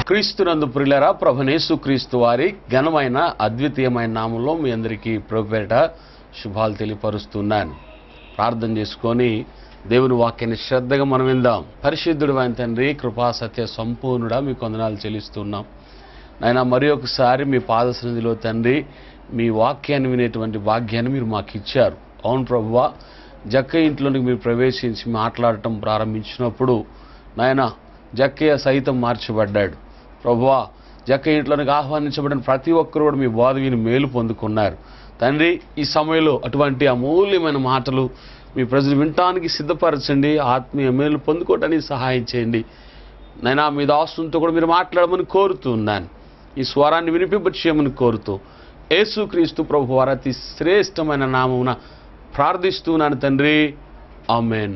క్రీస్తునందు ప్రిలరా ప్రభనేసు క్రీస్తు వారి ఘనమైన అద్వితీయమైన నామంలో మీ అందరికీ ప్రభుపేట శుభాలు తెలియపరుస్తున్నాను ప్రార్థన చేసుకొని దేవుని వాక్యాన్ని శ్రద్ధగా మనం విందాం పరిశుద్ధుడు ఆయన తండ్రి కృపా సత్య సంపూర్ణుడా మీ కొందనాలు చెల్లిస్తున్నాం నాయన మరి ఒకసారి మీ పాద సన్నిధిలో తండ్రి మీ వాక్యాన్ని వినేటువంటి భాగ్యాన్ని మీరు మాకు ఇచ్చారు అవును ప్రభువా జక్క ఇంట్లోనికి మీరు ప్రవేశించి మాట్లాడటం ప్రారంభించినప్పుడు నాయన జక్కయ్య సైతం మార్చబడ్డాడు ప్రభువా జక్క ఇంట్లోనికి ఆహ్వానించబడిన ప్రతి ఒక్కరు కూడా మీ బోధ విని మేలు పొందుకున్నారు తండ్రి ఈ సమయంలో అటువంటి అమూల్యమైన మాటలు మీ ప్రజలు వినటానికి సిద్ధపరచండి ఆత్మీయ మేలు పొందుకోవడానికి సహాయం చేయండి నైనా మీ దాసునితో కూడా మీరు మాట్లాడమని కోరుతున్నాను ఈ స్వరాన్ని వినిపింపచేయమని కోరుతూ యేసుక్రీస్తు ప్రభు వారి అతి శ్రేష్టమైన నామమున ప్రార్థిస్తున్నాను తండ్రి ఆమెన్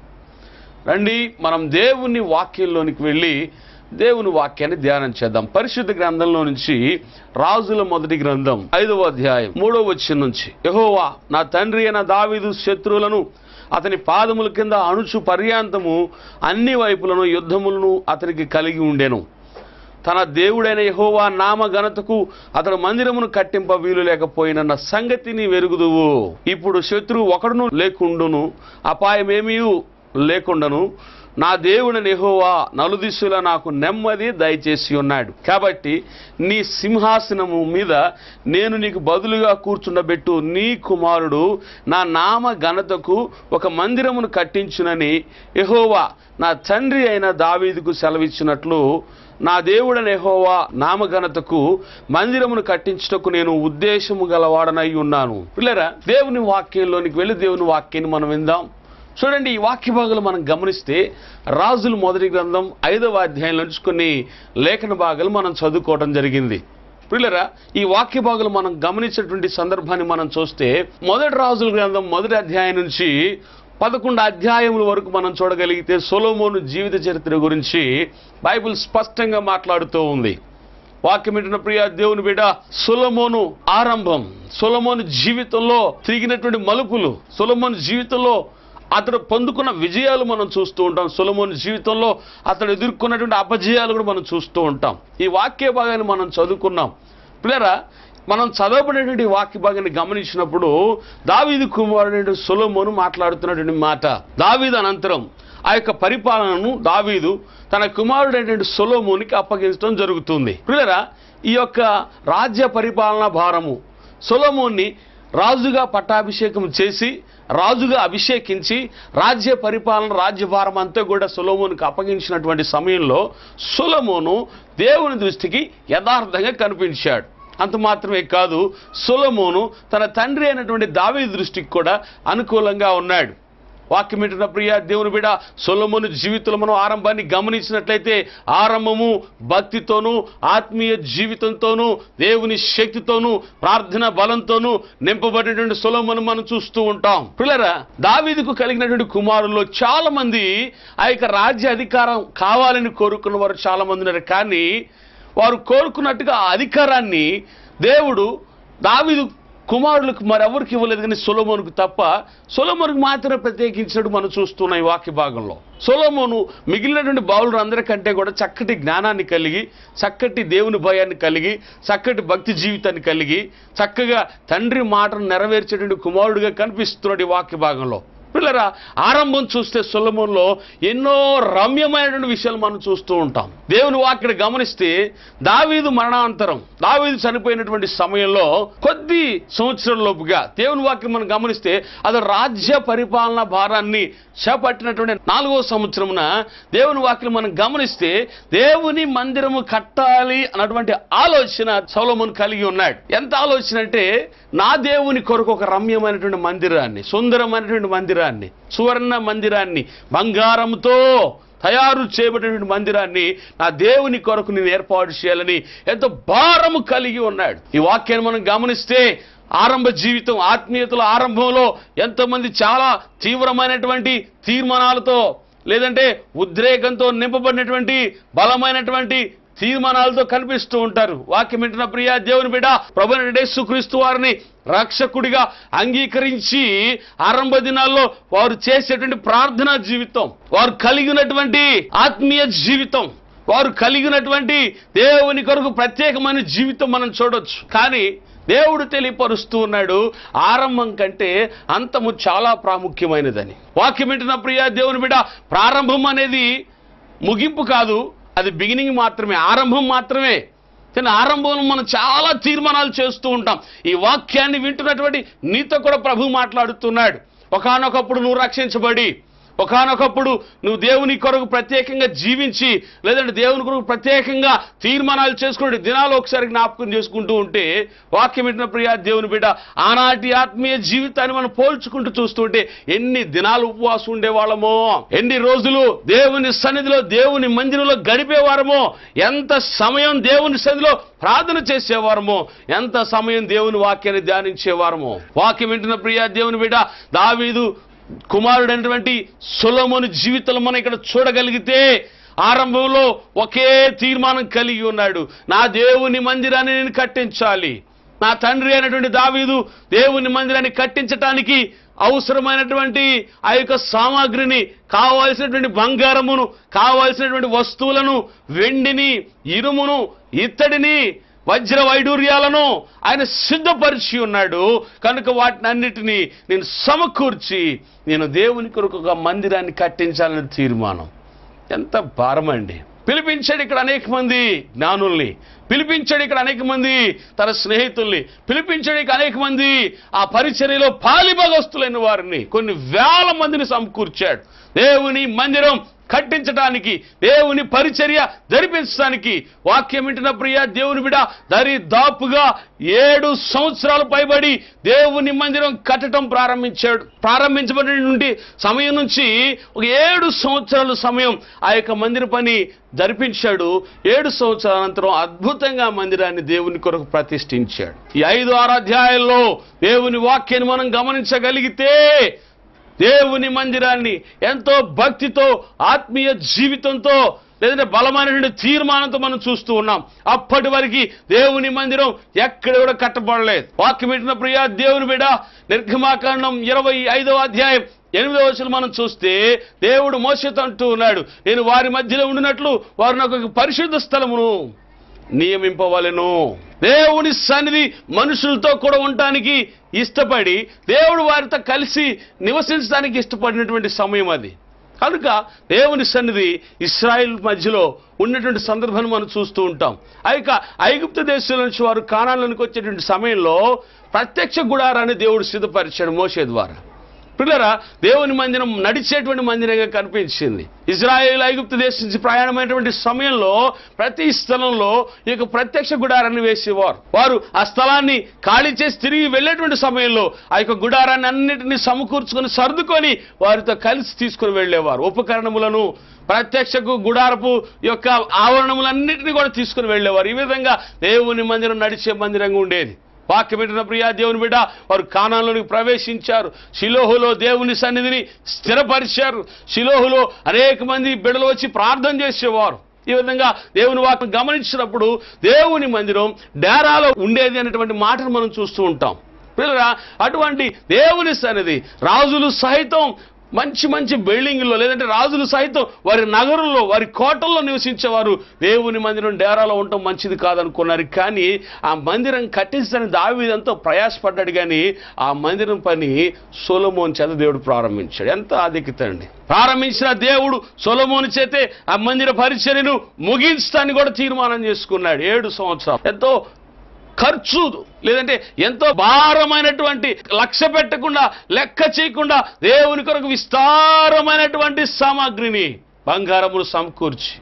రండి మనం దేవుని వాక్యంలోనికి వెళ్ళి దేవుని వాక్యాన్ని ధ్యానం చేద్దాం పరిశుద్ధ గ్రంథంలో నుంచి రాజుల మొదటి గ్రంథం ఐదవ అధ్యాయం మూడవ వచ్చిన నుంచి యహోవా నా తండ్రి అయిన దావీదు శత్రువులను అతని పాదముల కింద అణుచు పర్యాంతము అన్ని వైపులను యుద్ధములను అతనికి కలిగి ఉండెను తన దేవుడైన యహోవా నామ ఘనతకు అతడు మందిరమును కట్టింప వీలు లేకపోయినన్న సంగతిని వెరుగుదువు ఇప్పుడు శత్రువు ఒకడును లేకుండును అపాయమేమీ లేకుండాను నా దేవుడని యెహోవా నలుదిశల నాకు నెమ్మది దయచేసి ఉన్నాడు కాబట్టి నీ సింహాసనము మీద నేను నీకు బదులుగా కూర్చుండబెట్టు నీ కుమారుడు నా నామ ఘనతకు ఒక మందిరమును కట్టించునని యెహోవా నా తండ్రి అయిన దావీదుకు సెలవిచ్చినట్లు నా దేవుడని యెహోవా నామఘనతకు మందిరమును కట్టించుటకు నేను ఉద్దేశము గలవాడనై ఉన్నాను పిల్లరా దేవుని వాక్యంలోనికి వెళ్ళి దేవుని వాక్యాన్ని మనం విందాం చూడండి ఈ వాక్య భాగాలు మనం గమనిస్తే రాజుల మొదటి గ్రంథం ఐదవ అధ్యాయంలో నుంచి కొన్ని లేఖన భాగాలు మనం చదువుకోవడం జరిగింది పిల్లరా ఈ వాక్య భాగాలు మనం గమనించినటువంటి సందర్భాన్ని మనం చూస్తే మొదటి రాజుల గ్రంథం మొదటి అధ్యాయం నుంచి పదకొండు అధ్యాయముల వరకు మనం చూడగలిగితే సొలోమోను జీవిత చరిత్ర గురించి బైబిల్ స్పష్టంగా మాట్లాడుతూ ఉంది వాక్యం వింటున్న ప్రియ దేవుని బిడ్డ సొలమోను ఆరంభం సొలమోను జీవితంలో తిరిగినటువంటి మలుపులు సొలమోను జీవితంలో అతడు పొందుకున్న విజయాలు మనం చూస్తూ ఉంటాం సొలమోని జీవితంలో అతడు ఎదుర్కొన్నటువంటి అపజయాలు కూడా మనం చూస్తూ ఉంటాం ఈ వాక్య భాగాన్ని మనం చదువుకున్నాం పిల్లరా మనం చదవబడినటువంటి ఈ వాక్య భాగాన్ని గమనించినప్పుడు దావీదు కుమారుడు సొలమోను మాట్లాడుతున్నటువంటి మాట దావీదు అనంతరం ఆ యొక్క పరిపాలనను దావీదు తన కుమారుడైనటువంటి సొలోమోనికి అప్పగించడం జరుగుతుంది పిల్లరా ఈ యొక్క రాజ్య పరిపాలన భారము సొలోమోన్ని రాజుగా పట్టాభిషేకం చేసి రాజుగా అభిషేకించి రాజ్య పరిపాలన రాజ్యభారం అంతా కూడా సొలోమోనుకు అప్పగించినటువంటి సమయంలో సొలమోను దేవుని దృష్టికి యథార్థంగా కనిపించాడు అంత మాత్రమే కాదు సొలమోను తన తండ్రి అయినటువంటి దావీ దృష్టికి కూడా అనుకూలంగా ఉన్నాడు వాక్యం వింటున్న ప్రియ దేవుని బిడ సొలమును జీవితంలో మనం ఆరంభాన్ని గమనించినట్లయితే ఆరంభము భక్తితోనూ ఆత్మీయ జీవితంతోనూ దేవుని శక్తితోనూ ప్రార్థన బలంతోనూ నింపబడినటువంటి సొలమును మనం చూస్తూ ఉంటాం పిల్లరా దావీదుకు కలిగినటువంటి కుమారుల్లో చాలా మంది ఆ యొక్క రాజ్య అధికారం కావాలని కోరుకున్న వారు చాలా మంది ఉన్నారు కానీ వారు కోరుకున్నట్టుగా ఆ అధికారాన్ని దేవుడు దావీదు కుమారులకు మరెవరికి ఇవ్వలేదు కానీ సొలమోనుకు తప్ప సొలమోనుకు మాత్రమే ప్రత్యేకించినట్టు మనం చూస్తున్నాం ఈ వాక్య భాగంలో సొలమోను మిగిలినటువంటి బావులు అందరికంటే కూడా చక్కటి జ్ఞానాన్ని కలిగి చక్కటి దేవుని భయాన్ని కలిగి చక్కటి భక్తి జీవితాన్ని కలిగి చక్కగా తండ్రి మాటను నెరవేర్చేటువంటి కుమారుడిగా కనిపిస్తున్నాడు ఈ వాక్య భాగంలో పిల్లరా ఆరంభం చూస్తే సొలమోన్లో ఎన్నో రమ్యమైనటువంటి విషయాలు మనం చూస్తూ ఉంటాం దేవుని వాక్యను గమనిస్తే దావీదు మరణాంతరం దావీదు చనిపోయినటువంటి సమయంలో కొద్ది సంవత్సరం లోపుగా దేవుని వాక్యం మనం గమనిస్తే అది రాజ్య పరిపాలన భారాన్ని చేపట్టినటువంటి నాలుగో సంవత్సరమున దేవుని వాక్యం మనం గమనిస్తే దేవుని మందిరము కట్టాలి అన్నటువంటి ఆలోచన సౌలమును కలిగి ఉన్నాడు ఎంత ఆలోచన అంటే నా దేవుని కొరకు ఒక రమ్యమైనటువంటి మందిరాన్ని సుందరమైనటువంటి మందిరాన్ని సువర్ణ మందిరాన్ని బంగారంతో తయారు చేయబడినటువంటి మందిరాన్ని నా దేవుని కొరకు నేను ఏర్పాటు చేయాలని ఎంతో భారము కలిగి ఉన్నాడు ఈ వాక్యాన్ని మనం గమనిస్తే ఆరంభ జీవితం ఆత్మీయతల ఆరంభంలో ఎంతోమంది చాలా తీవ్రమైనటువంటి తీర్మానాలతో లేదంటే ఉద్రేకంతో నింపబడినటువంటి బలమైనటువంటి తీర్మానాలతో కనిపిస్తూ ఉంటారు వాక్యం వింటున్న ప్రియ దేవుని బిడ్డ ప్రభు యేసుక్రీస్తు వారిని రక్షకుడిగా అంగీకరించి ఆరంభ దినాల్లో వారు చేసేటువంటి ప్రార్థనా జీవితం వారు కలిగి ఉన్నటువంటి ఆత్మీయ జీవితం వారు కలిగినటువంటి దేవుని కొరకు ప్రత్యేకమైన జీవితం మనం చూడొచ్చు కానీ దేవుడు తెలియపరుస్తూ ఉన్నాడు ఆరంభం కంటే అంతము చాలా ప్రాముఖ్యమైనదని వాక్యం వింటున్న ప్రియ దేవుని బిడ్డ ప్రారంభం అనేది ముగింపు కాదు అది బిగినింగ్ మాత్రమే ఆరంభం మాత్రమే కానీ ఆరంభంలో మనం చాలా తీర్మానాలు చేస్తూ ఉంటాం ఈ వాక్యాన్ని వింటున్నటువంటి నీతో కూడా ప్రభు మాట్లాడుతున్నాడు ఒకానొకప్పుడు నువ్వు రక్షించబడి ఒకానొకప్పుడు నువ్వు దేవుని కొరకు ప్రత్యేకంగా జీవించి లేదంటే దేవుని కొరకు ప్రత్యేకంగా తీర్మానాలు చేసుకునే దినాలు ఒకసారి జ్ఞాపకం చేసుకుంటూ ఉంటే వాక్యం వింటున్న ప్రియా దేవుని బిడ్డ ఆనాటి ఆత్మీయ జీవితాన్ని మనం పోల్చుకుంటూ చూస్తుంటే ఎన్ని దినాలు ఉపవాసం ఉండేవాళ్ళమో ఎన్ని రోజులు దేవుని సన్నిధిలో దేవుని మందిరంలో గడిపేవారమో ఎంత సమయం దేవుని సన్నిధిలో ప్రార్థన చేసేవారమో ఎంత సమయం దేవుని వాక్యాన్ని ధ్యానించేవారమో వాక్యం వింటున్న ప్రియా దేవుని బిడ్డ దావీదు కుమారుడైనటువంటి సొలొమోను జీవితంలో మనం ఇక్కడ చూడగలిగితే ఆరంభంలో ఒకే తీర్మానం కలిగి ఉన్నాడు నా దేవుని మందిరాన్ని నేను కట్టించాలి నా తండ్రి అయినటువంటి దావీదు దేవుని మందిరాన్ని కట్టించటానికి అవసరమైనటువంటి ఆ యొక్క సామాగ్రిని కావాల్సినటువంటి బంగారమును కావాల్సినటువంటి వస్తువులను వెండిని ఇరుమును ఇత్తడిని వజ్ర వైడూర్యాలను ఆయన సిద్ధపరిచి ఉన్నాడు కనుక వాటిని అన్నిటినీ నేను సమకూర్చి నేను దేవుని కొరకు ఒక మందిరాన్ని కట్టించాలని తీర్మానం ఎంత భారమండి పిలిపించాడు ఇక్కడ అనేక మంది జ్ఞానుల్ని పిలిపించాడు ఇక్కడ అనేక మంది తన స్నేహితుల్ని పిలిపించాడు ఇక్కడ అనేక మంది ఆ పరిచర్యలో పాలిభగస్తులైన వారిని కొన్ని వేల మందిని సమకూర్చాడు దేవుని మందిరం కట్టించడానికి దేవుని పరిచర్య జరిపించడానికి వాక్యం వింటున్న ప్రియ దేవుని బిడ దరి దాపుగా ఏడు సంవత్సరాలు పైబడి దేవుని మందిరం కట్టడం ప్రారంభించాడు ప్రారంభించబడిన నుండి సమయం నుంచి ఒక ఏడు సంవత్సరాల సమయం ఆ యొక్క మందిర పని జరిపించాడు ఏడు సంవత్సరాల అనంతరం అద్భుతంగా మందిరాన్ని దేవుని కొరకు ప్రతిష్ఠించాడు ఈ ఐదు ఆరు అధ్యాయాల్లో దేవుని వాక్యాన్ని మనం గమనించగలిగితే దేవుని మందిరాన్ని ఎంతో భక్తితో ఆత్మీయ జీవితంతో లేదంటే బలమైనటువంటి తీర్మానంతో మనం చూస్తూ ఉన్నాం అప్పటి వరకు దేవుని మందిరం ఎక్కడ కూడా కట్టబడలేదు వాక్యం పెట్టిన ప్రియా దేవుని బిడ నిర్గమాకాండం ఇరవై ఐదవ అధ్యాయం ఎనిమిదవ వచనం మనం చూస్తే దేవుడు మోసతో అంటూ ఉన్నాడు నేను వారి మధ్యలో ఉండినట్లు వారు నాకు ఒక పరిశుద్ధ స్థలమును నియమింపవలెను దేవుని సన్నిధి మనుషులతో కూడా ఉండటానికి ఇష్టపడి దేవుడు వారితో కలిసి నివసించడానికి ఇష్టపడినటువంటి సమయం అది కనుక దేవుని సన్నిధి ఇస్రాయిల్ మధ్యలో ఉన్నటువంటి సందర్భాన్ని మనం చూస్తూ ఉంటాం ఆ యొక్క ఐగుప్తు దేశం నుంచి వారు కాణాలకు వచ్చేటువంటి సమయంలో ప్రత్యక్ష గుడారాన్ని దేవుడు సిద్ధపరిచాడు మోసే ద్వారా పిల్లరా దేవుని మందిరం నడిచేటువంటి మందిరంగా కనిపించింది ఇజ్రాయేల్ ఐగుప్తు దేశం నుంచి ప్రయాణమైనటువంటి సమయంలో ప్రతి స్థలంలో ఈ యొక్క ప్రత్యక్ష గుడారాన్ని వేసేవారు వారు ఆ స్థలాన్ని ఖాళీ చేసి తిరిగి వెళ్ళేటువంటి సమయంలో ఆ యొక్క గుడారాన్ని అన్నిటినీ సమకూర్చుకొని సర్దుకొని వారితో కలిసి తీసుకొని వెళ్ళేవారు ఉపకరణములను ప్రత్యక్షకు గుడారపు యొక్క ఆవరణములన్నిటినీ కూడా తీసుకుని వెళ్ళేవారు ఈ విధంగా దేవుని మందిరం నడిచే మందిరంగా ఉండేది వాక్యం పెట్టిన ప్రియా దేవుని బిడ్డ వారు కానాల్లోనికి ప్రవేశించారు శిలోహులో దేవుని సన్నిధిని స్థిరపరిచారు శిలోహులో అనేక మంది బిడలు వచ్చి ప్రార్థన చేసేవారు ఈ విధంగా దేవుని వాక్యం గమనించినప్పుడు దేవుని మందిరం డేరాలో ఉండేది అనేటువంటి మాటను మనం చూస్తూ ఉంటాం పిల్లరా అటువంటి దేవుని సన్నిధి రాజులు సహితం మంచి మంచి బిల్డింగ్లో లేదంటే రాజులు సైతం వారి నగరంలో వారి కోటల్లో నివసించేవారు దేవుని మందిరం డేరాలో ఉండటం మంచిది కాదనుకున్నారు కానీ ఆ మందిరం కట్టించడానికి దావీదంతో ప్రయాసపడ్డాడు కానీ ఆ మందిరం పని సొలమోన్ చేత దేవుడు ప్రారంభించాడు ఎంత ఆధిక్యత అండి ప్రారంభించిన దేవుడు సొలమోని చేతే ఆ మందిర పరిచర్యను ముగించడానికి కూడా తీర్మానం చేసుకున్నాడు ఏడు సంవత్సరాలు ఎంతో ఖర్చు లేదంటే ఎంతో భారమైనటువంటి లక్ష్య పెట్టకుండా లెక్క చేయకుండా దేవుని కొరకు విస్తారమైనటువంటి సామాగ్రిని బంగారమును సమకూర్చి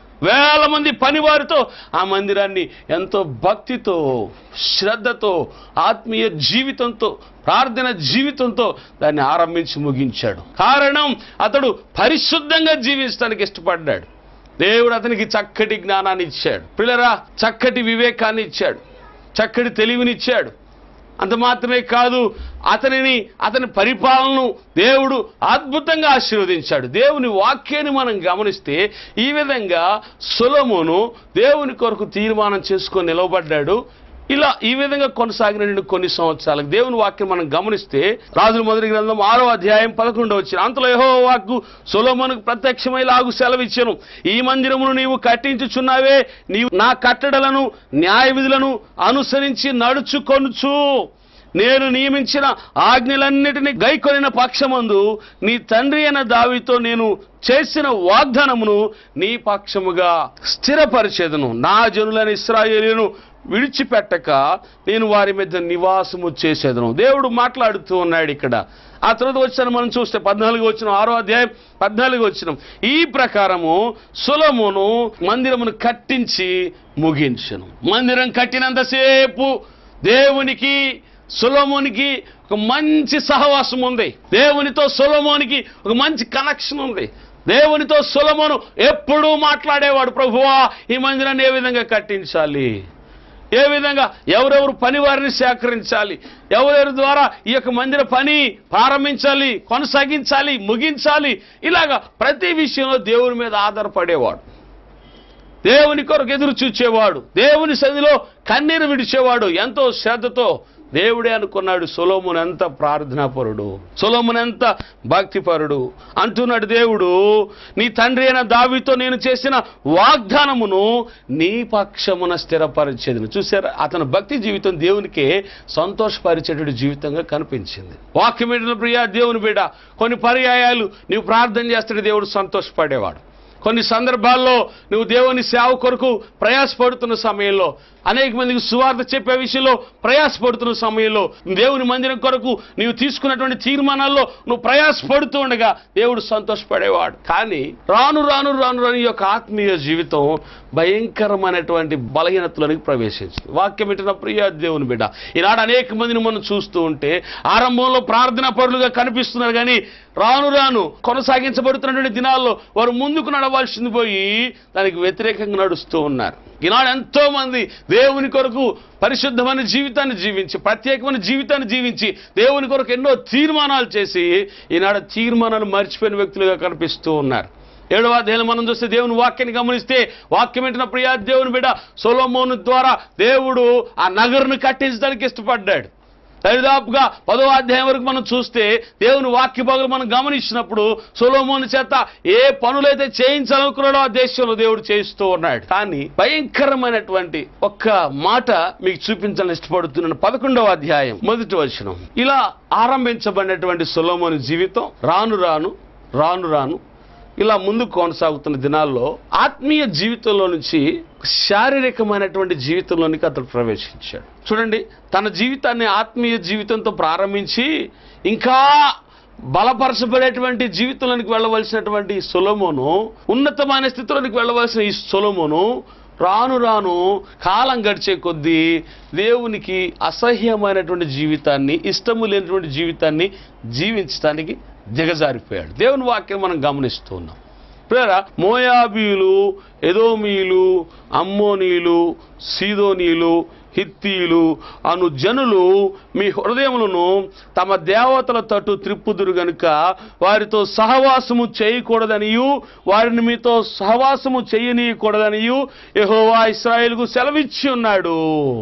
వేల మంది పనివారితో ఆ మందిరాన్ని ఎంతో భక్తితో శ్రద్ధతో ఆత్మీయ జీవితంతో ప్రార్థన జీవితంతో దాన్ని ఆరంభించి ముగించాడు కారణం అతడు పరిశుద్ధంగా జీవించడానికి ఇష్టపడ్డాడు దేవుడు అతనికి చక్కటి జ్ఞానాన్ని ఇచ్చాడు పిల్లరా చక్కటి వివేకాన్ని ఇచ్చాడు చక్కటి తెలివినిచ్చాడు అంత మాత్రమే కాదు అతనిని అతని పరిపాలనను దేవుడు అద్భుతంగా ఆశీర్వదించాడు దేవుని వాక్యాన్ని మనం గమనిస్తే ఈ విధంగా సొలొమోను దేవుని కొరకు తీర్మానం చేసుకొని నిలవబడ్డాడు ఇలా ఈ విధంగా కొనసాగిన కొన్ని సంవత్సరాలకు దేవుని వాక్యం మనం గమనిస్తే రాజుల మొదటి గ్రంథం ఆరో అధ్యాయం పదకొండవ వచ్చిన అంతలో యహో వాక్కు సొలొమోనుకు ప్రత్యక్షమై లాగు సెలవిచ్చెను ఈ మందిరమును నీవు కట్టించుచున్నావే నీవు నా కట్టడలను న్యాయ విధులను అనుసరించి నడుచుకొనుచు నేను నియమించిన ఆజ్ఞలన్నిటినీ గైకొనిన పక్షమందు నీ తండ్రి అయిన దావితో నేను చేసిన వాగ్దానమును నీ పక్షముగా స్థిరపరిచేదను నా జనులైన ఇస్రాయేలీను విడిచిపెట్టక నేను వారి మీద నివాసము చేసేదను దేవుడు మాట్లాడుతూ ఉన్నాడు ఇక్కడ ఆ తర్వాత వచ్చిన మనం చూస్తే పద్నాలుగు వచ్చిన ఆరో అధ్యాయం పద్నాలుగు వచ్చిన ఈ ప్రకారము సులమును మందిరమును కట్టించి ముగించను మందిరం కట్టినంతసేపు దేవునికి సొలొమోనికి ఒక మంచి సహవాసం ఉంది దేవునితో సొలొమోనికి ఒక మంచి కనెక్షన్ ఉంది దేవునితో సొలొమోను ఎప్పుడూ మాట్లాడేవాడు ప్రభువా ఈ మందిరాన్ని ఏ విధంగా కట్టించాలి ఏ విధంగా ఎవరెవరు పని వారిని సేకరించాలి ఎవరెవరి ద్వారా ఈ యొక్క మందిర పని ప్రారంభించాలి కొనసాగించాలి ముగించాలి ఇలాగా ప్రతి విషయంలో దేవుని మీద ఆధారపడేవాడు దేవుని కొరకు ఎదురు చూచేవాడు దేవుని సన్నిధిలో కన్నీరు విడిచేవాడు ఎంతో శ్రద్ధతో దేవుడే అనుకున్నాడు సొలోమున్ ఎంత ప్రార్థనాపరుడు సొలోమున్ ఎంత భక్తిపరుడు అంటున్నాడు దేవుడు నీ తండ్రి అయిన దావితో నేను చేసిన వాగ్దానమును నీ పక్షమున స్థిరపరిచేది చూసారా అతని భక్తి జీవితం దేవునికే సంతోషపరిచేటువంటి జీవితంగా కనిపించింది వాక్యమైన ప్రియ దేవుని బిడ్డ కొన్ని పర్యాయాలు నీవు ప్రార్థన చేస్తే దేవుడు సంతోషపడేవాడు కొన్ని సందర్భాల్లో నువ్వు దేవుని సేవ కొరకు ప్రయాసపడుతున్న సమయంలో అనేక మందికి సువార్త చెప్పే విషయంలో ప్రయాసపడుతున్న సమయంలో దేవుని మందిరం కొరకు నీవు తీసుకున్నటువంటి తీర్మానాల్లో నువ్వు ప్రయాసపడుతూ ఉండగా దేవుడు సంతోషపడేవాడు కానీ రాను రాను రాను రాను ఈ యొక్క ఆత్మీయ జీవితం భయంకరమైనటువంటి బలహీనతలోనికి ప్రవేశించింది వాక్యం పెట్టిన ప్రియ దేవుని బిడ్డ ఈనాడు అనేక మందిని మనం చూస్తూ ఉంటే ఆరంభంలో ప్రార్థనా పరులుగా కనిపిస్తున్నారు కానీ రాను రాను కొనసాగించబడుతున్నటువంటి దినాల్లో వారు ముందుకు నడవాల్సింది పోయి దానికి వ్యతిరేకంగా నడుస్తూ ఉన్నారు ఈనాడు ఎంతో మంది దేవుని కొరకు పరిశుద్ధమైన జీవితాన్ని జీవించి ప్రత్యేకమైన జీవితాన్ని జీవించి దేవుని కొరకు ఎన్నో తీర్మానాలు చేసి ఈనాడు తీర్మానాలు మర్చిపోయిన వ్యక్తులుగా కనిపిస్తూ ఉన్నారు ఏడవ అధ్యాయం మనం చూస్తే దేవుని వాక్యాన్ని గమనిస్తే వాక్యం ఏంటిన ప్రియా దేవుని బిడ్డ సొలోమోను ద్వారా దేవుడు ఆ నగరును కట్టించడానికి ఇష్టపడ్డాడు దరిదాపుగా పదో అధ్యాయం వరకు మనం చూస్తే దేవుని వాక్య భాగం మనం గమనించినప్పుడు సొలోమోని చేత ఏ పనులైతే చేయించాలనుకున్నాడో ఆ దేశంలో దేవుడు చేయిస్తూ ఉన్నాడు కానీ భయంకరమైనటువంటి ఒక్క మాట మీకు చూపించాలని ఇష్టపడుతున్నాను పదకొండవ అధ్యాయం మొదటి వచనం ఇలా ఆరంభించబడినటువంటి సొలోమోని జీవితం రాను రాను రాను రాను ఇలా ముందుకు కొనసాగుతున్న దినాల్లో ఆత్మీయ జీవితంలో నుంచి శారీరకమైనటువంటి జీవితంలోనికి అతడు ప్రవేశించాడు చూడండి తన జీవితాన్ని ఆత్మీయ జీవితంతో ప్రారంభించి ఇంకా బలపరచబడేటువంటి జీవితంలోనికి వెళ్ళవలసినటువంటి సొలమును ఉన్నతమైన స్థితిలోనికి వెళ్ళవలసిన ఈ సొలమును రాను రాను కాలం గడిచే కొద్దీ దేవునికి అసహ్యమైనటువంటి జీవితాన్ని ఇష్టము లేనటువంటి జీవితాన్ని జీవించడానికి దిగజారిపోయాడు దేవుని వాక్యం మనం గమనిస్తూ ఉన్నాం ప్రేరా మోయాబీలు ఎదోమీలు అమ్మోనీలు సీదోనీలు హిత్తీలు అను జనులు మీ హృదయములను తమ దేవతల తట్టు త్రిప్పుదురు గనుక వారితో సహవాసము చేయకూడదనియు వారిని మీతో సహవాసము చేయనీయకూడదనియు యెహోవా ఇస్రాయేల్కు సెలవిచ్చి ఉన్నాడు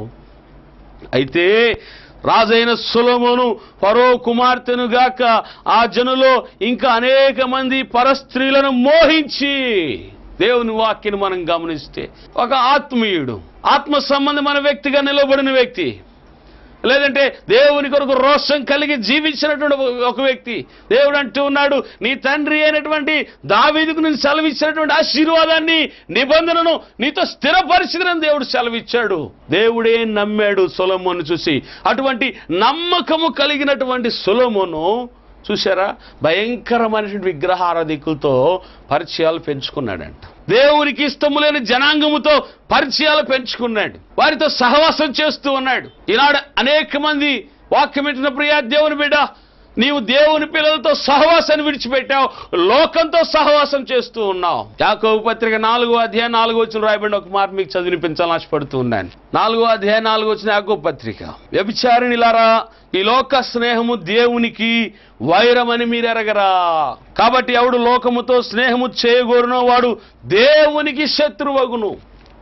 అయితే రాజైన సులమును ఫరో కుమార్తెను గాక ఆ జనులో ఇంకా అనేక మంది పరస్త్రీలను మోహించి దేవుని వాక్యను మనం గమనిస్తే ఒక ఆత్మీయుడు ఆత్మ సంబంధమైన వ్యక్తిగా నిలబడిన వ్యక్తి లేదంటే దేవుని కొరకు రోషం కలిగి జీవించినటువంటి ఒక- ఒక వ్యక్తి దేవుడు అంటూ ఉన్నాడు నీ తండ్రి అయినటువంటి దావీదుకు నేను సెలవిచ్చినటువంటి ఆశీర్వాదాన్ని నిబంధనను నీతో స్థిరపరిచిదని దేవుడు సెలవిచ్చాడు దేవుడే నమ్మాడు సొలమోను చూసి అటువంటి నమ్మకము కలిగినటువంటి సొలమోను చూసారా భయంకరమైనటువంటి విగ్రహారాధికులతో పరిచయాలు పెంచుకున్నాడంట దేవునికి ఇష్టము లేని జనాంగముతో పరిచయాలు పెంచుకున్నాడు వారితో సహవాసం చేస్తూ ఉన్నాడు ఈనాడు అనేక మంది వాక్యం వింటున్న ప్రియా దేవుని బిడ్డ నీవు దేవుని పిల్లలతో సహవాసాన్ని విడిచిపెట్టావు లోకంతో సహవాసం చేస్తూ ఉన్నావు యాకోబు పత్రిక నాలుగో అధ్యాయం నాలుగో వచ్చిన రాయబడిన ఒక మాట మీకు చదివినిపించాలని ఆశపడుతూ ఉన్నాను నాలుగో అధ్యాయం నాలుగో వచ్చిన యాకోబు పత్రిక వ్యభిచారిణిలారా ఈ లోక స్నేహము దేవునికి వైరమని మీరు ఎరగరా కాబట్టి ఎవడు లోకముతో స్నేహము చేయగోరునో వాడు దేవునికి శత్రువగును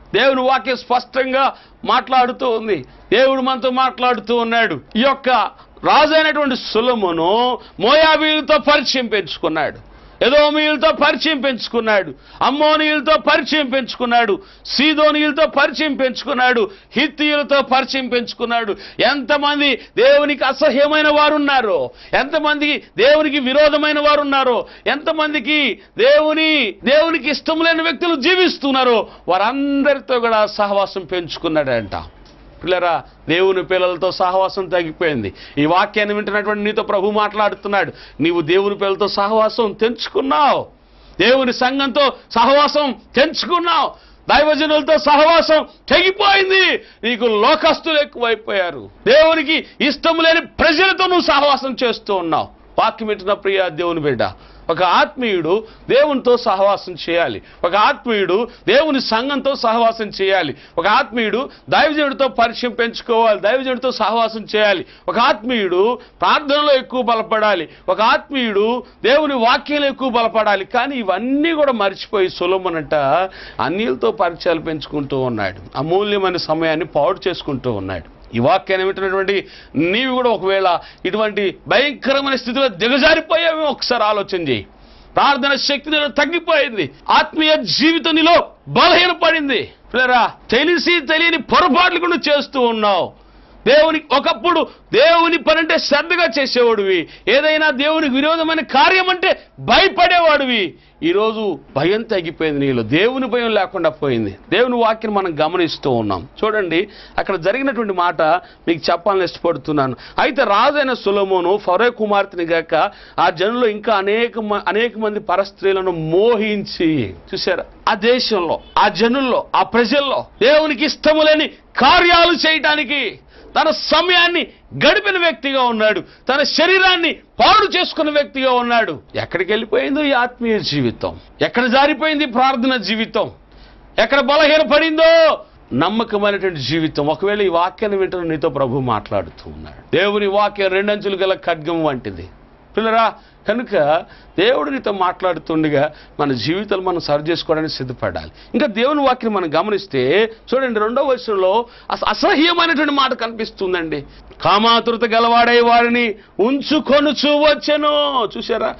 దేవుని వాక్యం స్పష్టంగా మాట్లాడుతూ ఉంది దేవుడు మనతో మాట్లాడుతూ ఉన్నాడు ఈ యొక్క రాజు అయినటువంటి సులమును మోయాబీలతో పరిచయం పెంచుకున్నాడు ఎదోమీయులతో పరిచయం పెంచుకున్నాడు అమ్మోనీయులతో పరిచయం పెంచుకున్నాడు సీదోనీయులతో పరిచయం పెంచుకున్నాడు హిత్తీయులతో పరిచయం పెంచుకున్నాడు ఎంతమంది దేవునికి అసహ్యమైన వారు ఉన్నారో ఎంతమంది దేవునికి విరోధమైన వారు ఉన్నారో ఎంతమందికి దేవుని దేవునికి ఇష్టం లేని వ్యక్తులు జీవిస్తున్నారో వారందరితో కూడా సహవాసం పెంచుకున్నాడంట పిల్లరా దేవుని పిల్లలతో సహవాసం తగ్గిపోయింది ఈ వాక్యాన్ని వింటున్నటువంటి నీతో ప్రభు మాట్లాడుతున్నాడు నీవు దేవుని పిల్లలతో సహవాసం తెంచుకున్నావు దేవుని సంఘంతో సహవాసం తెంచుకున్నావు దైవజనులతో సహవాసం తెగిపోయింది నీకు లోకస్తులు ఎక్కువైపోయారు దేవునికి ఇష్టం లేని ప్రజలతో నువ్వు సహవాసం చేస్తూ ఉన్నావు వాక్యం వింటున్న ప్రియ దేవుని బిడ్డ ఒక ఆత్మీయుడు దేవునితో సహవాసం చేయాలి ఒక ఆత్మీయుడు దేవుని సంఘంతో సహవాసం చేయాలి ఒక ఆత్మీయుడు దైవజనుడితో పరిచయం పెంచుకోవాలి దైవజనుడితో సహవాసం చేయాలి ఒక ఆత్మీయుడు ప్రార్థనలో ఎక్కువ బలపడాలి ఒక ఆత్మీయుడు దేవుని వాక్యంలో ఎక్కువ బలపడాలి కానీ ఇవన్నీ కూడా మర్చిపోయి సులభనట అన్నిలతో పరిచయాలు పెంచుకుంటూ ఉన్నాడు అమూల్యమైన సమయాన్ని పాడు చేసుకుంటూ ఉన్నాడు ఈ వాక్యాన్ని వింటున్నటువంటి నీవు కూడా ఒకవేళ ఇటువంటి భయంకరమైన స్థితిలో దిగజారిపోయావేమో ఒకసారి ఆలోచన చేయి ప్రార్థన శక్తి నీలో తగ్గిపోయింది ఆత్మీయ జీవితం నీలో బలహీనపడింది పిల్లరా తెలిసి తెలియని పొరపాట్లు కూడా చేస్తూ ఉన్నావు దేవుని ఒకప్పుడు దేవుని పని అంటే శ్రద్ధగా చేసేవాడివి ఏదైనా దేవునికి విరోధమైన కార్యం అంటే భయపడేవాడివి ఈరోజు భయం తగ్గిపోయింది నీలో దేవుని భయం లేకుండా పోయింది దేవుని వాక్యం మనం గమనిస్తూ ఉన్నాం చూడండి అక్కడ జరిగినటువంటి మాట మీకు చెప్పాలని ఇష్టపడుతున్నాను అయితే రాజైన సులమోను ఫరో కుమార్తెని గాక ఆ జనులు ఇంకా అనేక మ- అనేక మంది పరస్త్రీలను మోహించి చూసారా ఆ దేశంలో ఆ జనుల్లో ఆ ప్రజల్లో దేవునికి ఇష్టము లేని కార్యాలు చేయటానికి తన సమయాన్ని గడిపిన వ్యక్తిగా ఉన్నాడు తన శరీరాన్ని పాడు చేసుకున్న వ్యక్తిగా ఉన్నాడు ఎక్కడికి వెళ్ళిపోయిందో ఈ ఆత్మీయ జీవితం ఎక్కడ జారిపోయింది ఈ ప్రార్థన జీవితం ఎక్కడ బలహీనపడిందో నమ్మకమైనటువంటి జీవితం ఒకవేళ ఈ వాక్యాన్ని వింటున్న నీతో ప్రభు మాట్లాడుతూ ఉన్నాడు దేవుని వాక్యం రెండంచులు గల ఖడ్గం వంటిది పిల్లరా కనుక దేవుడు నీతో మాట్లాడుతుండగా మన జీవితాలు మనం సరి చేసుకోవడానికి సిద్ధపడాలి ఇంకా దేవుని వాక్యం మనం గమనిస్తే చూడండి రెండో వచనంలో అస అసహ్యమైనటువంటి మాట కనిపిస్తుందండి కామాతురత గలవాడై వారిని ఉంచుకొనుచు వచ్చెను చూసారా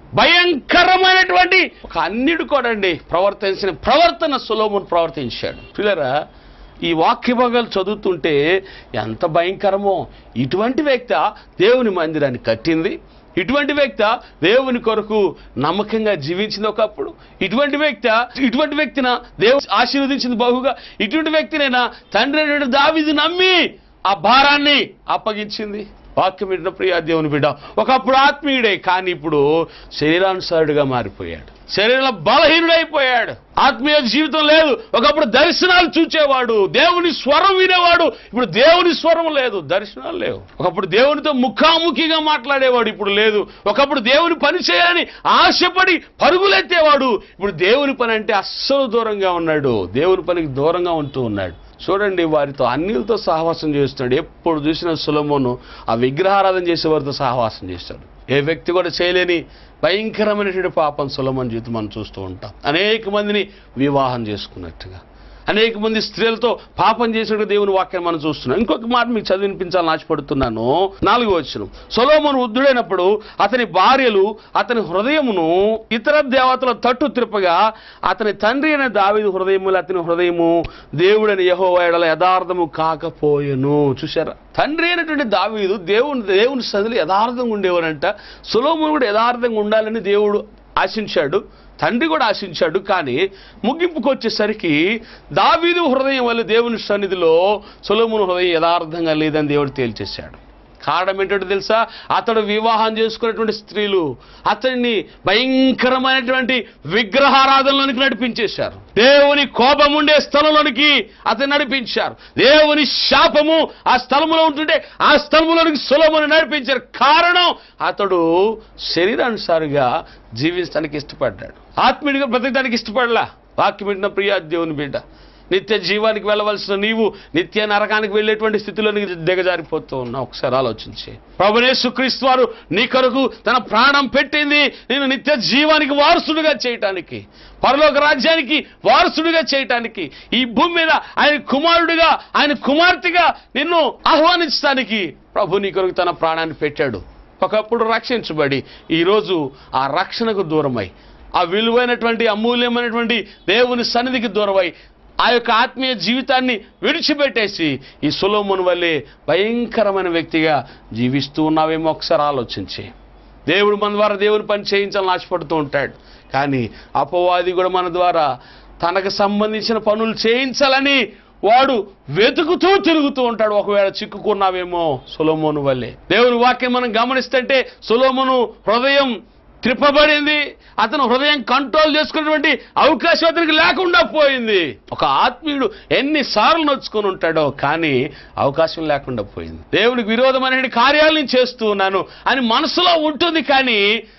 భయంకరమైనటువంటి ఒక అన్నిడు కూడా అండి ప్రవర్తించిన ప్రవర్తన సులోమును ప్రవర్తించాడు పిల్లరా ఈ వాక్య భాగాలు చదువుతుంటే ఎంత భయంకరమో ఇటువంటి వ్యక్తి దేవుని మందిరాన్ని కట్టింది ఇటువంటి వ్యక్తి దేవుని కొరకు నమ్మకంగా జీవించింది ఒకప్పుడు ఇటువంటి వ్యక్తి ఇటువంటి వ్యక్తిన దేవుడు ఆశీర్వదించింది బహుగా ఇటువంటి వ్యక్తినైనా తండ్రి అయినటువంటి దావీదు నమ్మి ఆ భారాన్ని అప్పగించింది వాక్యం వింటున్న ప్రియ దేవుని బిడ్డ ఒకప్పుడు ఆత్మీయుడే కానీ ఇప్పుడు శరీరానుసారుడుగా మారిపోయాడు శరీరంలో బలహీనుడైపోయాడు ఆత్మీయ జీవితం లేదు ఒకప్పుడు దర్శనాలు చూచేవాడు దేవుని స్వరం వినేవాడు ఇప్పుడు దేవుని స్వరం లేదు దర్శనాలు లేవు ఒకప్పుడు దేవునితో ముఖాముఖిగా మాట్లాడేవాడు ఇప్పుడు లేదు ఒకప్పుడు దేవుని పని చేయాలని ఆశపడి పరుగులెత్తేవాడు ఇప్పుడు దేవుని పని అంటే అస్సలు దూరంగా ఉన్నాడు దేవుని పనికి దూరంగా ఉంటూ ఉన్నాడు చూడండి వారితో అన్నిలతో సహవాసం చేస్తున్నాడు ఎప్పుడు చూసిన సులమోను ఆ విగ్రహారాధన చేసే వారితో సహవాసం చేస్తాడు ఏ వ్యక్తి కూడా చేయలేని భయంకరమైనటువంటి పాపం సులమన్ జీవితం మనం చూస్తూ ఉంటాం అనేక మందిని వివాహం చేసుకున్నట్టుగా అనేక మంది స్త్రీలతో పాపం చేసినట్టు దేవుని వాక్యాన్ని మనం చూస్తున్నాం ఇంకొక మాట మీకు చదివినిపించాలని ఆశపడుతున్నాను నాలుగో వచ్చిన సొలోమోను వృద్ధుడైనప్పుడు అతని భార్యలు అతని హృదయమును ఇతర దేవతల తట్టు త్రిప్పగా అతని తండ్రి అయిన దావీదు హృదయములు అతని హృదయము దేవుడని యహోవాయడల యథార్థము కాకపోయెను చూశారా తండ్రి అయినటువంటి దావీదు దేవుని దేవుని సదిలి యథార్థంగా ఉండేవారంట సులోమును కూడా యథార్థంగా ఉండాలని దేవుడు ఆశించాడు తండ్రి కూడా ఆశించాడు కానీ ముగింపుకు వచ్చేసరికి దావీదు హృదయం వల్ల దేవుని సన్నిధిలో సొలమును హృదయం యథార్థంగా లేదని దేవుడు తేల్చేశాడు కారణం ఏంటంటే తెలుసా అతడు వివాహం చేసుకున్నటువంటి స్త్రీలు అతన్ని భయంకరమైనటువంటి విగ్రహారాధనలోనికి నడిపించేశారు దేవుని కోపం ఉండే స్థలంలోనికి అతన్ని నడిపించారు దేవుని శాపము ఆ స్థలములో ఉంటుంటే ఆ స్థలములోనికి సులభమును నడిపించారు కారణం అతడు శరీరానుసారిగా జీవించడానికి ఇష్టపడ్డాడు ఆత్మీయుడిగా బ్రతకడానికి ఇష్టపడలా వాక్యం వింటున్న ప్రియా దేవుని బిడ్డ నిత్య జీవానికి వెళ్ళవలసిన నీవు నిత్య నరకానికి వెళ్ళేటువంటి స్థితిలోనికి దిగజారిపోతూ ఉన్నావు ఒకసారి ఆలోచించి ప్రభునేసుక్రీస్తు వారు నీ కొరకు తన ప్రాణం పెట్టింది నేను నిత్య జీవానికి వారసుడిగా చేయటానికి పరలోక రాజ్యానికి వారసుడిగా చేయటానికి ఈ భూమి మీద ఆయన కుమారుడిగా ఆయన కుమార్తెగా నిన్ను ఆహ్వానించడానికి ప్రభు నీ కొరకు తన ప్రాణాన్ని పెట్టాడు ఒకప్పుడు రక్షించబడి ఈరోజు ఆ రక్షణకు దూరమై ఆ విలువైనటువంటి అమూల్యమైనటువంటి దేవుని సన్నిధికి దూరమై ఆ యొక్క ఆత్మీయ జీవితాన్ని విడిచిపెట్టేసి ఈ సులోమును వల్లే భయంకరమైన వ్యక్తిగా జీవిస్తూ ఉన్నావేమో ఒకసారి ఆలోచించి దేవుడు మన ద్వారా దేవుని పని చేయించాలని ఆశపడుతూ ఉంటాడు కానీ అపవాది కూడా మన ద్వారా తనకు సంబంధించిన పనులు చేయించాలని వాడు వెతుకుతూ తిరుగుతూ ఉంటాడు ఒకవేళ చిక్కుకున్నావేమో సులోమోను వల్లే దేవుని వాక్యం మనం గమనిస్తుంటే సులోమును హృదయం త్రిప్పబడింది అతను హృదయం కంట్రోల్ చేసుకున్నటువంటి అవకాశం అతనికి లేకుండా పోయింది ఒక ఆత్మీయుడు ఎన్నిసార్లు నొచ్చుకొని ఉంటాడో కానీ అవకాశం లేకుండా పోయింది దేవునికి విరోధమైన కార్యాలను చేస్తూ ఉన్నాను అని మనసులో ఉంటుంది కానీ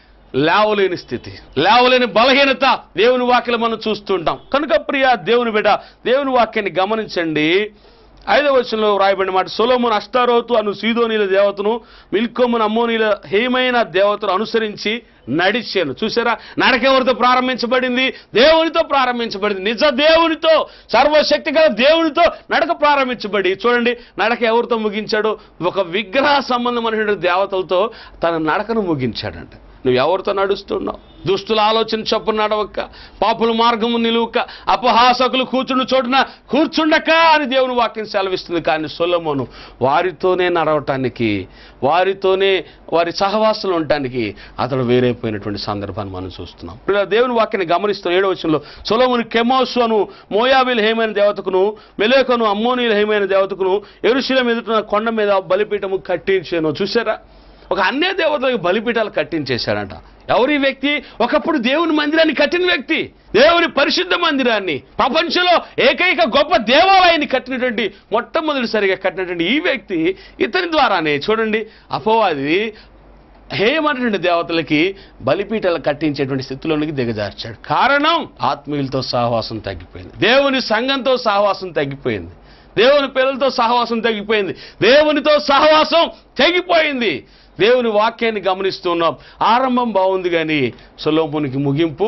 లేవలేని స్థితి లేవలేని బలహీనత దేవుని వాక్యం మనం చూస్తుంటాం కనుక ప్రియ దేవుని బిడ్డ దేవుని వాక్యాన్ని గమనించండి ఐదవ వచనంలో రాయబడిన మాట సొలోమును అష్టారోతు అను సీదోనీల దేవతను మిల్కోమును అమ్మోనీల హేమైన దేవతను అనుసరించి నడిచాను చూసారా నడక ఎవరితో ప్రారంభించబడింది దేవునితో ప్రారంభించబడింది నిజ దేవునితో సర్వశక్తి గల దేవునితో నడక ప్రారంభించబడి చూడండి నడక ఎవరితో ముగించాడు ఒక విగ్రహ సంబంధమైనటువంటి దేవతలతో తన నడకను ముగించాడంట నువ్వు ఎవరితో నడుస్తున్నావు దుస్తుల ఆలోచన చొప్పున నడవక్క పాపుల మార్గము నిలువక అపహాసకులు కూర్చుండు చోటున కూర్చుండక అని దేవుని వాక్యం సెలవిస్తుంది కానీ సొలమోను వారితోనే నడవటానికి వారితోనే వారి సహవాసులు ఉండటానికి అతడు వేరైపోయినటువంటి సందర్భాన్ని మనం చూస్తున్నాం ఇప్పుడు దేవుని వాక్యాన్ని గమనిస్తూ ఏడవ వచనంలో సొలమును కెమోసు అను మోయాబిల్ హేమైన దేవతకును మెలేకను అమ్మోనీల హేమైన దేవతకును ఎరుశిల ఎదుట కొండ మీద బలిపీఠము కట్టించాను చూసారా ఒక అన్య దేవతలకు బలిపీఠాలు కట్టించేశాడంట ఎవరి వ్యక్తి ఒకప్పుడు దేవుని మందిరాన్ని కట్టిన వ్యక్తి దేవుని పరిశుద్ధ మందిరాన్ని ప్రపంచంలో ఏకైక గొప్ప దేవాలయాన్ని కట్టినటువంటి మొట్టమొదటిసారిగా కట్టినటువంటి ఈ వ్యక్తి ఇతని ద్వారానే చూడండి అపవాది హేయమైనటువంటి దేవతలకి బలిపీఠాలు కట్టించేటువంటి స్థితిలోనికి దిగజార్చాడు కారణం ఆత్మీయులతో సహవాసం తగ్గిపోయింది దేవుని సంఘంతో సహవాసం తగ్గిపోయింది దేవుని పిల్లలతో సహవాసం తగ్గిపోయింది దేవునితో సహవాసం తెగిపోయింది దేవుని వాక్యాన్ని గమనిస్తున్నాం ఆరంభం బాగుంది కానీ సొలోమునికి ముగింపు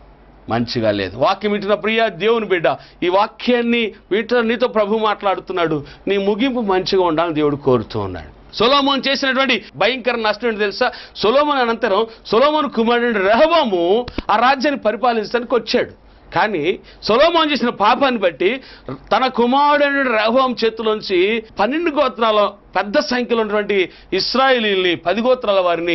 మంచిగా లేదు వాక్యం వింటున్న ప్రియ దేవుని బిడ్డ ఈ వాక్యాన్ని వింటున్న నీతో ప్రభు మాట్లాడుతున్నాడు నీ ముగింపు మంచిగా ఉండాలని దేవుడు కోరుతూ ఉన్నాడు సొలోమోన్ చేసినటువంటి భయంకర నష్టం ఏంటి తెలుసా సొలోమోన్ అనంతరం సొలోమోన్ కుమారుడు రెహబాము ఆ రాజ్యాన్ని పరిపాలించడానికి వచ్చాడు కానీ సొలోమోన్ చేసిన పాపాన్ని బట్టి తన కుమారుడైన రెహబాం చేతిలోంచి పన్నెండు గోత్రాల పెద్ద సంఖ్యలో ఉన్నటువంటి ఇస్రాయేలీల్ని పది గోత్రాల వారిని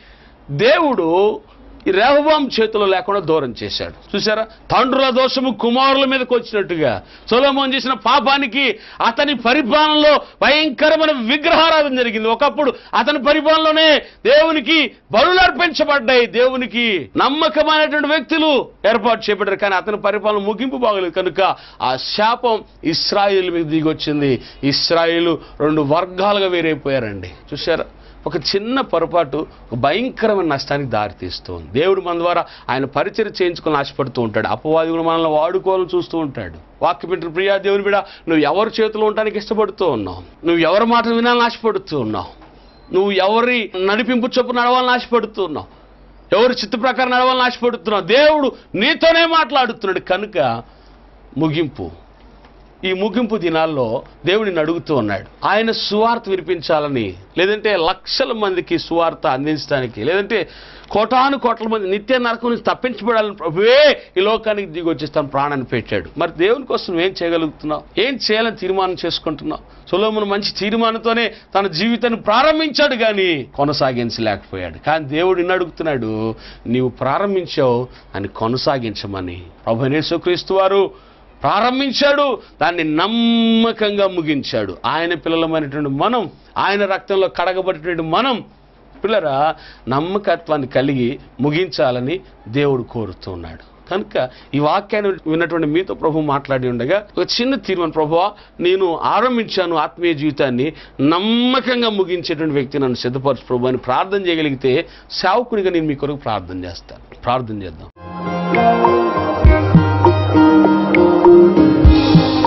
దేవుడు ఈ రేహబాం చేతిలో లేకుండా దూరం చేశాడు చూసారా తండ్రుల దోషము కుమారుల మీదకి వచ్చినట్టుగా సొలోమోన్ చేసిన పాపానికి అతని పరిపాలనలో భయంకరమైన విగ్రహారాధన జరిగింది ఒకప్పుడు అతని పరిపాలనలోనే దేవునికి బలులు అర్పించబడ్డాయి దేవునికి నమ్మకమైనటువంటి వ్యక్తులు ఏర్పాటు చేయబడ్డారు కానీ అతని పరిపాలన ముగింపు బాగలేదు కనుక ఆ శాపం ఇస్రాయిల్ మీద దిగొచ్చింది ఇస్రాయిల్ రెండు వర్గాలుగా వేరైపోయారండి చూసారా ఒక చిన్న పొరపాటు ఒక భయంకరమైన నష్టానికి దారితీస్తుంది దేవుడు మన ద్వారా ఆయన పరిచయం చేయించుకొని ఆశపడుతూ ఉంటాడు అపవాది కూడా మనల్ని వాడుకోవాలని చూస్తూ ఉంటాడు వాక్య బిడ్డ ప్రియా దేవుని బిడ నువ్వు ఎవరి చేతిలో ఉండడానికి ఇష్టపడుతూ ఉన్నావు నువ్వు ఎవరి మాట వినాలని ఆశపడుతూ ఉన్నావు నువ్వు ఎవరి నడిపింపు చొప్పు నడవాలని ఆశపడుతూ ఉన్నావు ఎవరి చిత్త ప్రకారం నడవాలని ఆశపడుతున్నావు దేవుడు నీతోనే మాట్లాడుతున్నాడు కనుక ముగింపు ఈ ముగింపు దినాల్లో దేవుడిని అడుగుతూ ఉన్నాడు ఆయన సువార్త వినిపించాలని లేదంటే లక్షల మందికి సువార్త అందించడానికి లేదంటే కోటాను కోట్ల మంది నిత్య నరకం నుంచి తప్పించబడాలని ప్రభువే ఈ లోకానికి దిగి వచ్చేస్తాను ప్రాణాన్ని పెట్టాడు మరి దేవుని కోసం ఏం చేయగలుగుతున్నావు ఏం చేయాలని తీర్మానం చేసుకుంటున్నావు సులోమును మంచి తీర్మానంతోనే తన జీవితాన్ని ప్రారంభించాడు కానీ కొనసాగించలేకపోయాడు కానీ దేవుడు నిన్ను అడుగుతున్నాడు నీవు ప్రారంభించావు అని కొనసాగించమని ప్రభు యేసుక్రీస్తు వారు ప్రారంభించాడు దాన్ని నమ్మకంగా ముగించాడు ఆయన పిల్లలమైనటువంటి మనం ఆయన రక్తంలో కడగబడినటువంటి మనం పిల్లరా నమ్మకత్వాన్ని కలిగి ముగించాలని దేవుడు కోరుతున్నాడు కనుక ఈ వాక్యాన్ని విన్నటువంటి మీతో ప్రభు మాట్లాడి ఉండగా ఒక చిన్న తీర్మానం ప్రభువా నేను ఆరంభించాను ఆత్మీయ జీవితాన్ని నమ్మకంగా ముగించేటువంటి వ్యక్తి నన్ను సిద్ధపరచు ప్రభు అని ప్రార్థన చేయగలిగితే సేవకునిగా నేను మీ కొరకు ప్రార్థన చేస్తాను ప్రార్థన చేద్దాం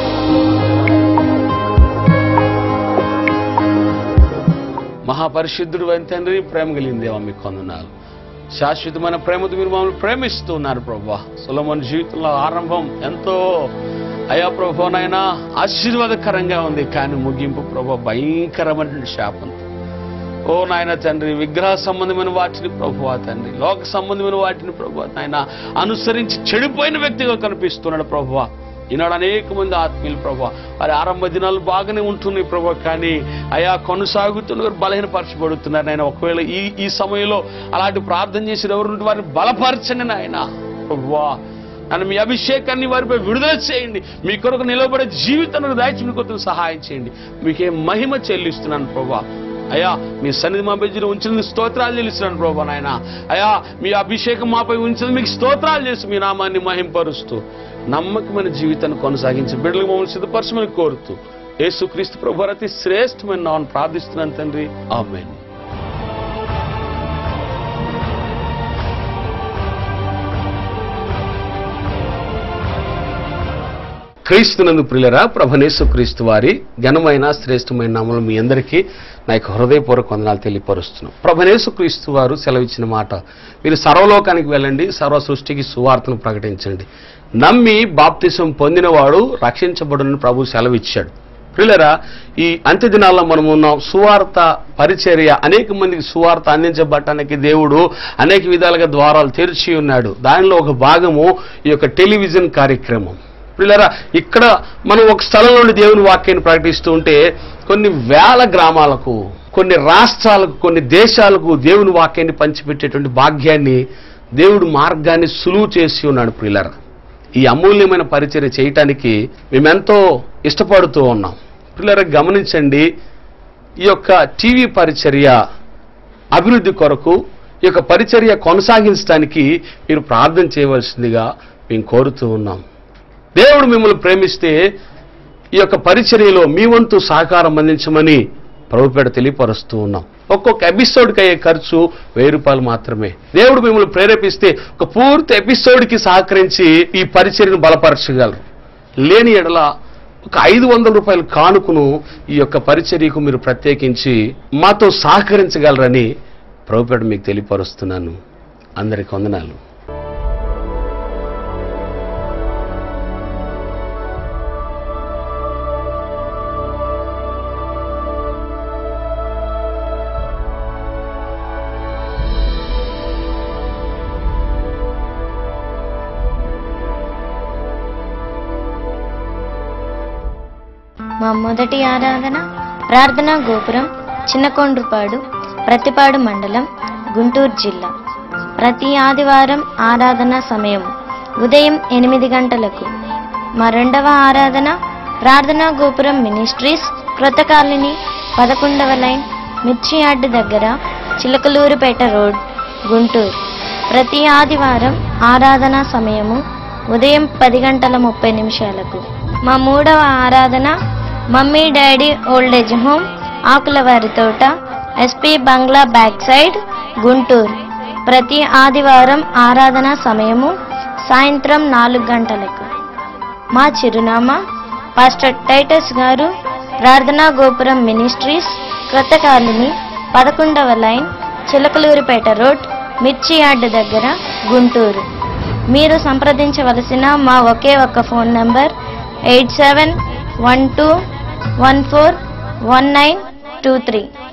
మహాపరిశుద్ధుడు అయిన తండ్రి ప్రేమ కలిగిన దేవా మీకు కొందనాలు శాశ్వతమైన ప్రేమతో మీరు మమ్మల్ని ప్రేమిస్తున్నారు ప్రభా సులమన్ జీవితంలో ఆరంభం ఎంతో అయా ప్రభోనైనా ఆశీర్వాదకరంగా ఉంది కానీ ముగింపు ప్రభా భయంకరమైన శాపంతో ఓ నాయన తండ్రి విగ్రహ సంబంధమైన వాటిని ప్రభువా తండ్రి లోక సంబంధమైన వాటిని ప్రభు నాయన అనుసరించి చెడిపోయిన వ్యక్తిగా కనిపిస్తున్నాడు ప్రభువా ఈనాడు అనేక మంది ఆత్మీయులు ప్రభు వారి ఆరంభ దినాలు బాగానే ఉంటున్నాయి ప్రభు కానీ అయా కొనసాగుతున్నారు బలహీనపరచబడుతున్నారు నాయన ఒకవేళ ఈ ఈ సమయంలో అలాంటి ప్రార్థన చేసిన ఎవరు ఉంటే వారిని బలపరచండి నాయన ప్రభువా నన్ను మీ అభిషేకాన్ని వారిపై విడుదల చేయండి మీ కొరకు నిలబడే జీవితాన్ని దాచి మీ కొరకు సహాయం చేయండి మీకే మహిమ చెల్లిస్తున్నాను ప్రభా అయ్యా మీ సన్నిధి మా మధ్యలో ఉంచిన స్తోత్రాలు చెల్లిస్తున్నాను ప్రభా నాయన అయ్యా మీ అభిషేకం మాపై ఉంచిన మీకు స్తోత్రాలు చేసి మీ నామాన్ని మహింపరుస్తూ నమ్మకమైన జీవితాన్ని కొనసాగించి బిడ్డలకు మమ్మల్ని సిద్ధపరచమని కోరుతూ యేసుక్రీస్తు ప్రభు అతి శ్రేష్టమైన నామని ప్రార్థిస్తున్నాను తండ్రి ఆమెన్ క్రీస్తునందు ప్రియులరా ప్రభనేసు క్రీస్తు వారి ఘనమైన శ్రేష్టమైన నామలు మీ అందరికీ నా యొక్క హృదయపూర్వక వందనాలు తెలియపరుస్తున్నాం ప్రభనేసు క్రీస్తు వారు సెలవిచ్చిన మాట మీరు సర్వలోకానికి వెళ్ళండి సర్వ సృష్టికి సువార్తను ప్రకటించండి నమ్మి బాప్తిసం పొందినవాడు రక్షించబడునని ప్రభు సెలవిచ్చాడు ప్రియులరా ఈ అంత్య దినాల్లో మనం ఉన్నాం సువార్త పరిచర్య అనేక మందికి సువార్త అందించబడటానికి దేవుడు అనేక విధాలుగా ద్వారాలు తెరిచి ఉన్నాడు దానిలో ఒక భాగము ఈ యొక్క టెలివిజన్ కార్యక్రమం పిల్లరా ఇక్కడ మనం ఒక స్థలం నుండి దేవుని వాక్యాన్ని ప్రకటిస్తూ ఉంటే కొన్ని వేల గ్రామాలకు కొన్ని రాష్ట్రాలకు కొన్ని దేశాలకు దేవుని వాక్యాన్ని పంచిపెట్టేటువంటి భాగ్యాన్ని దేవుడు మార్గాన్ని సులువు చేసి ఉన్నాడు ప్రియులరా ఈ అమూల్యమైన పరిచర్య చేయటానికి మేమెంతో ఇష్టపడుతూ ఉన్నాం పిల్లరా గమనించండి ఈ యొక్క టీవీ పరిచర్య అభివృద్ధి కొరకు ఈ యొక్క పరిచర్య కొనసాగించడానికి మీరు ప్రార్థన చేయవలసిందిగా మేము కోరుతూ ఉన్నాం దేవుడు మిమ్మల్ని ప్రేమిస్తే ఈ యొక్క పరిచర్యలో మీ వంతు సహకారం అందించమని ప్రభుపేట తెలియపరుస్తూ ఉన్నాం ఒక్కొక్క ఎపిసోడ్కి అయ్యే ఖర్చు వెయ్యి రూపాయలు మాత్రమే దేవుడు మిమ్మల్ని ప్రేరేపిస్తే ఒక పూర్తి ఎపిసోడ్కి సహకరించి ఈ పరిచర్యను బలపరచగలరు లేని ఎడల ఒక ఐదు వందల రూపాయల కానుకను ఈ యొక్క పరిచర్యకు మీరు ప్రత్యేకించి మాతో సహకరించగలరని ప్రభుపేట మీకు తెలియపరుస్తున్నాను అందరికి వందనాలు మా మొదటి ఆరాధన ప్రార్థనా గోపురం చిన్నకొండ్రుపాడు ప్రతిపాడు మండలం గుంటూరు జిల్లా ప్రతి ఆదివారం ఆరాధన సమయం ఉదయం ఎనిమిది గంటలకు మా రెండవ ఆరాధన ప్రార్థనా గోపురం మినిస్ట్రీస్ క్రొత్త కాలనీ పదకొండవ లైన్ మిర్చి యార్డ్ దగ్గర చిలకలూరుపేట రోడ్ గుంటూరు ప్రతి ఆదివారం ఆరాధన సమయము ఉదయం పది గంటల ముప్పై నిమిషాలకు మా మూడవ ఆరాధన మమ్మీ డాడీ ఓల్డేజ్ హోమ్ ఆకులవారి తోట ఎస్పీ బంగ్లా బ్యాక్ సైడ్ గుంటూరు ప్రతి ఆదివారం ఆరాధన సమయము సాయంత్రం నాలుగు గంటలకు మా చిరునామా పాస్టర్ టైటస్ గారు ప్రార్థనా గోపురం మినిస్ట్రీస్ క్రొత్త కాలనీ పదకొండవ లైన్ చిలకలూరిపేట రోడ్ మిర్చి యార్డ్ దగ్గర గుంటూరు మీరు సంప్రదించవలసిన మా ఒకే ఒక్క phone number eight seven one two one four one nine two three